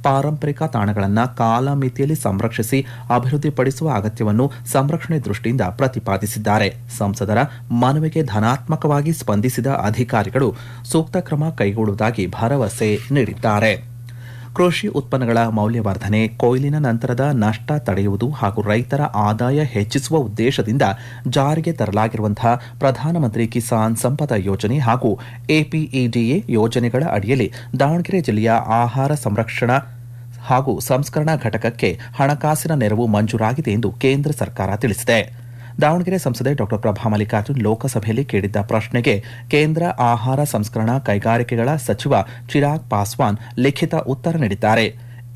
ಪಾರಂಪರಿಕ ತಾಣಗಳನ್ನು ಕಾಲಮಿತಿಯಲ್ಲಿ ಸಂರಕ್ಷಿಸಿ ಅಭಿವೃದ್ಧಿಪಡಿಸುವ ಅಗತ್ಯವನ್ನು ಸಂರಕ್ಷಣೆ ದೃಷ್ಟಿಯಿಂದ ಪ್ರತಿಪಾದಿಸಿದ್ದಾರೆ ಸಂಸದರ ಮನವಿಗೆ ಧನಾತ್ಮಕವಾಗಿ ಸ್ಪಂದಿಸಿದ ಅಧಿಕಾರಿಗಳು ಸೂಕ್ತ ಕ್ರಮ ಕೈಗೊಳ್ಳುವುದಾಗಿ ಭರವಸೆ ನೀಡಿದ್ದಾರೆ ಕೃಷಿ ಉತ್ಪನ್ನಗಳ ಮೌಲ್ಯವರ್ಧನೆ ಕೊಯ್ಲಿನ ನಂತರದ ನಷ್ಟ ತಡೆಯುವುದು ಹಾಗೂ ರೈತರ ಆದಾಯ ಹೆಚ್ಚಿಸುವ ಉದ್ದೇಶದಿಂದ ಜಾರಿಗೆ ತರಲಾಗಿರುವಂತಹ ಪ್ರಧಾನಮಂತ್ರಿ ಕಿಸಾನ್ ಸಂಪದ ಯೋಜನೆ ಹಾಗೂ ಎಪಿಇಡಿಎ ಯೋಜನೆಗಳ ಅಡಿಯಲ್ಲಿ ದಾವಣಗೆರೆ ಜಿಲ್ಲೆಯ ಆಹಾರ ಸಂರಕ್ಷಣಾ ಹಾಗೂ ಸಂಸ್ಕರಣಾ ಘಟಕಕ್ಕೆ ಹಣಕಾಸಿನ ನೆರವು ಮಂಜೂರಾಗಿದೆ ಎಂದು ಕೇಂದ್ರ ಸರ್ಕಾರ ತಿಳಿಸಿದೆ ದಾವಣಗೆರೆ ಸಂಸದೆ ಡಾ ಪ್ರಭಾ ಮಲ್ಲಿಕಾರ್ಜುನ್ ಲೋಕಸಭೆಯಲ್ಲಿ ಕೇಳಿದ್ದ ಪ್ರಶ್ನೆಗೆ ಕೇಂದ್ರ ಆಹಾರ ಸಂಸ್ಕರಣಾ ಕೈಗಾರಿಕೆಗಳ ಸಚಿವ ಚಿರಾಗ್ ಪಾಸ್ವಾನ್ ಲಿಖಿತ ಉತ್ತರ ನೀಡಿದ್ದಾರೆ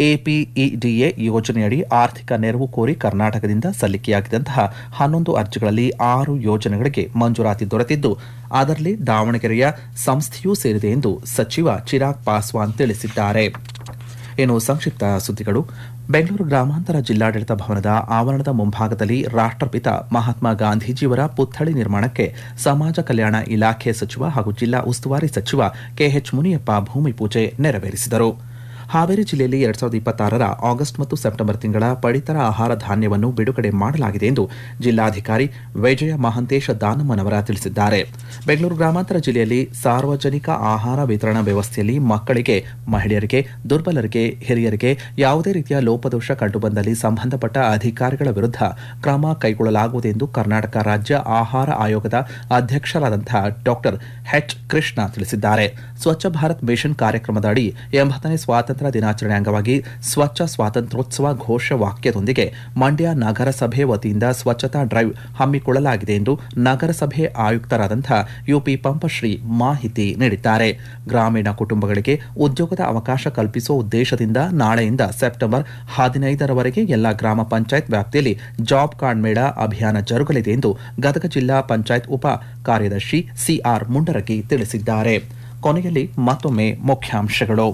ಎಪಿಇಡಿಎ ಯೋಜನೆಯಡಿ ಆರ್ಥಿಕ ನೆರವು ಕೋರಿ ಕರ್ನಾಟಕದಿಂದ ಸಲ್ಲಿಕೆಯಾಗಿದ್ದಂತಹ ಹನ್ನೊಂದು ಅರ್ಜಿಗಳಲ್ಲಿ ಆರು ಯೋಜನೆಗಳಿಗೆ ಮಂಜೂರಾತಿ ದೊರೆತಿದ್ದು ಅದರಲ್ಲಿ ದಾವಣಗೆರೆಯ ಸಂಸ್ಥೆಯೂ ಸೇರಿದೆ ಎಂದು ಸಚಿವ ಚಿರಾಗ್ ಪಾಸ್ವಾನ್ ತಿಳಿಸಿದ್ದಾರೆ ಇನ್ನು ಸಂಕ್ಷಿಪ್ತ ಸುದ್ದಿಗಳು ಬೆಂಗಳೂರು ಗ್ರಾಮಾಂತರ ಜಿಲ್ಲಾಡಳಿತ ಭವನದ ಆವರಣದ ಮುಂಭಾಗದಲ್ಲಿ ರಾಷ್ಟ್ರಪಿತ ಮಹಾತ್ಮ ಗಾಂಧೀಜಿಯವರ ಪುತ್ಥಳಿ ನಿರ್ಮಾಣಕ್ಕೆ ಸಮಾಜ ಕಲ್ಯಾಣ ಇಲಾಖೆ ಸಚಿವ ಹಾಗೂ ಜಿಲ್ಲಾ ಉಸ್ತುವಾರಿ ಸಚಿವ ಕೆಎಚ್ ಮುನಿಯಪ್ಪ ಭೂಮಿ ಪೂಜೆ ನೆರವೇರಿಸಿದರು ಹಾವೇರಿ ಜಿಲ್ಲೆಯಲ್ಲಿ ಎರಡ್ ಸಾವಿರದ ಇಪ್ಪತ್ತಾರರ ಆಗಸ್ಟ್ ಮತ್ತು ಸೆಪ್ಟೆಂಬರ್ ತಿಂಗಳ ಪಡಿತರ ಆಹಾರ ಧಾನ್ಯವನ್ನು ಬಿಡುಗಡೆ ಮಾಡಲಾಗಿದೆ ಎಂದು ಜಿಲ್ಲಾಧಿಕಾರಿ ವಿಜಯ ಮಹಾಂತೇಶ ದಾನಮ್ಮನವರ ತಿಳಿಸಿದ್ದಾರೆ ಬೆಂಗಳೂರು ಗ್ರಾಮಾಂತರ ಜಿಲ್ಲೆಯಲ್ಲಿ ಸಾರ್ವಜನಿಕ ಆಹಾರ ವಿತರಣಾ ವ್ಯವಸ್ಥೆಯಲ್ಲಿ ಮಕ್ಕಳಿಗೆ ಮಹಿಳೆಯರಿಗೆ ದುರ್ಬಲರಿಗೆ ಹಿರಿಯರಿಗೆ ಯಾವುದೇ ರೀತಿಯ ಲೋಪದೋಷ ಕಂಡುಬಂದಲ್ಲಿ ಸಂಬಂಧಪಟ್ಟ ಅಧಿಕಾರಿಗಳ ವಿರುದ್ಧ ಕ್ರಮ ಕೈಗೊಳ್ಳಲಾಗುವುದು ಎಂದು ಕರ್ನಾಟಕ ರಾಜ್ಯ ಆಹಾರ ಆಯೋಗದ ಅಧ್ಯಕ್ಷರಾದಂತಹ ಡಾಕ್ಟರ್ ಎಚ್ ಕೃಷ್ಣ ತಿಳಿಸಿದ್ದಾರೆ ಸ್ವಚ್ಛ ಭಾರತ್ ಮಿಷನ್ ಕಾರ್ಯಕ್ರಮದ ಅಡಿ ಎಂಬತ್ತನೇ ಸ್ವಾತಂತ್ರ್ಯ ದಿನಾಚರಣೆ ಅಂಗವಾಗಿ ಸ್ವಚ್ಛ ಸ್ವಾತಂತ್ರ್ಯೋತ್ಸವ ಘೋಷ ವಾಕ್ಯದೊಂದಿಗೆ ಮಂಡ್ಯ ನಗರಸಭೆ ವತಿಯಿಂದ ಸ್ವಚ್ಛತಾ ಡ್ರೈವ್ ಹಮ್ಮಿಕೊಳ್ಳಲಾಗಿದೆ ಎಂದು ನಗರಸಭೆ ಆಯುಕ್ತರಾದಂತಹ ಯುಪಿ ಪಂಪಶ್ರೀ ಮಾಹಿತಿ ನೀಡಿದ್ದಾರೆ ಗ್ರಾಮೀಣ ಕುಟುಂಬಗಳಿಗೆ ಉದ್ಯೋಗದ ಅವಕಾಶ ಕಲ್ಪಿಸುವ ಉದ್ದೇಶದಿಂದ ನಾಳೆಯಿಂದ ಸೆಪ್ಟೆಂಬರ್ ಹದಿನೈದರವರೆಗೆ ಎಲ್ಲ ಗ್ರಾಮ ಪಂಚಾಯತ್ ವ್ಯಾಪ್ತಿಯಲ್ಲಿ ಜಾಬ್ ಕಾರ್ಡ್ ಮೇಳ ಅಭಿಯಾನ ಜರುಗಲಿದೆ ಎಂದು ಗದಗ ಜಿಲ್ಲಾ ಪಂಚಾಯತ್ ಉಪ ಕಾರ್ಯದರ್ಶಿ ಸಿಆರ್ ಮುಂಡರಗಿ ತಿಳಿಸಿದ್ದಾರೆ ಕೊನೆಯಲ್ಲಿ ಮತ್ತೊಮ್ಮೆ ಮುಖ್ಯಾಂಶಗಳು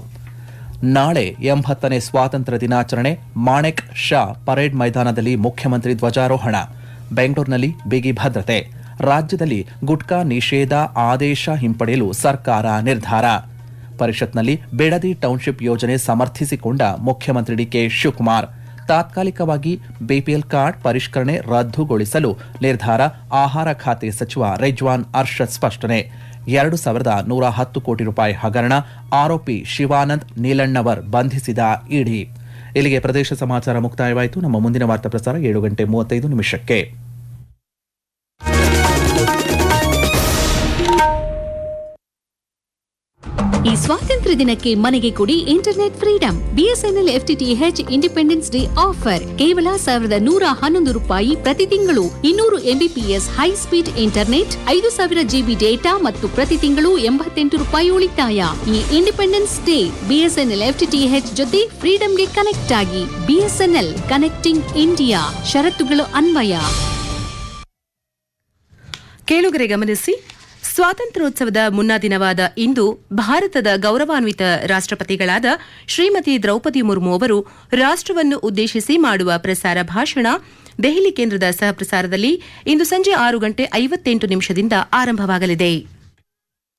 ನಾಳೆ ಎಂಬತ್ತನೇ ಸ್ವಾತಂತ್ರ್ಯ ದಿನಾಚರಣೆ ಮಾಣೆಕ್ ಶಾ ಪರೇಡ್ ಮೈದಾನದಲ್ಲಿ ಮುಖ್ಯಮಂತ್ರಿ ಧ್ವಜಾರೋಹಣ ಬೆಂಗಳೂರಿನಲ್ಲಿ ಬಿಗಿ ಭದ್ರತೆ ರಾಜ್ಯದಲ್ಲಿ ಗುಟ್ಕಾ ನಿಷೇಧ ಆದೇಶ ಹಿಂಪಡೆಯಲು ಸರ್ಕಾರ ನಿರ್ಧಾರ ಪರಿಷತ್ನಲ್ಲಿ ಬೇಡದಿ ಟೌನ್ಶಿಪ್ ಯೋಜನೆ ಸಮರ್ಥಿಸಿಕೊಂಡ ಮುಖ್ಯಮಂತ್ರಿ ಡಿಕೆ ಶಿವಕುಮಾರ್ ತಾತ್ಕಾಲಿಕವಾಗಿ ಬಿಪಿಎಲ್ ಕಾರ್ಡ್ ಪರಿಷ್ಕರಣೆ ರದ್ದುಗೊಳಿಸಲು ನಿರ್ಧಾರ ಆಹಾರ ಖಾತೆ ಸಚಿವ ರೆಜ್ವಾನ್ ಅರ್ಷದ್ ಸ್ಪಷ್ಟನೆ ಎರಡು ಸಾವಿರದ ನೂರ ಹತ್ತು ಕೋಟಿ ರೂಪಾಯಿ ಹಗರಣ ಆರೋಪಿ ಶಿವಾನಂದ್ ನೀಲಣ್ಣವರ್ ಬಂಧಿಸಿದ ಇಡಿ ಇಲ್ಲಿಗೆ ಪ್ರದೇಶ ಸಮಾಚಾರ ಮುಕ್ತಾಯವಾಯಿತು ನಮ್ಮ ಮುಂದಿನ ವಾರ್ತಾ ಪ್ರಸಾರ ಏಳು ಗಂಟೆ ಮೂವತ್ತೈದು ನಿಮಿಷಕ್ಕೆ ಈ ಸ್ವಾತಂತ್ರ್ಯ ದಿನಕ್ಕೆ ಮನೆಗೆ ಕೊಡಿ internet freedom BSNL FTTH independence day offer ಕೇವಲ ಸಾವಿರದ ನೂರ ಹನ್ನೊಂದು ರೂಪಾಯಿ ಪ್ರತಿ ತಿಂಗಳು ಇನ್ನೂರು ಎಂಬಿಪಿಎಸ್ ಹೈ ಸ್ಪೀಡ್ ಇಂಟರ್ನೆಟ್ ಐದು ಸಾವಿರ ಜಿಬಿ ಡೇಟಾ ಮತ್ತು ಪ್ರತಿ ತಿಂಗಳು ಎಂಬತ್ತೆಂಟು ರೂಪಾಯಿ ಉಳಿತಾಯ ಈ ಇಂಡಿಪೆಂಡೆನ್ಸ್ ಡೇ ಬಿಎಸ್ಎನ್ಎಲ್ ಎಫ್ಟಿಟಿಎಚ್ ಜೊತೆ ಫ್ರೀಡಂಗೆ ಕನೆಕ್ಟ್ ಆಗಿ ಬಿಎಸ್ಎನ್ಎಲ್ ಕನೆಕ್ಟಿಂಗ್ ಇಂಡಿಯಾ ಷರತ್ತುಗಳು ಅನ್ವಯ ಕೇಳುಗರೆ ಗಮನಿಸಿ ಸ್ವಾತಂತ್ರ್ಯೋತ್ಸವದ ಮುನ್ನಾ ದಿನವಾದ ಇಂದು ಭಾರತದ ಗೌರವಾನ್ವಿತ ರಾಷ್ಟ್ರಪತಿಗಳಾದ ಶ್ರೀಮತಿ ದ್ರೌಪದಿ ಮುರ್ಮು ಅವರು ರಾಷ್ಟ್ರವನ್ನು ಉದ್ದೇಶಿಸಿ ಮಾಡುವ ಪ್ರಸಾರ ಭಾಷಣ ದೆಹಲಿ ಕೇಂದ್ರದ ಸಹಪ್ರಸಾರದಲ್ಲಿ ಇಂದು ಸಂಜೆ ಆರು ಗಂಟೆ ಐವತ್ತೆಂಟು ನಿಮಿಷದಿಂದ ಆರಂಭವಾಗಲಿದೆ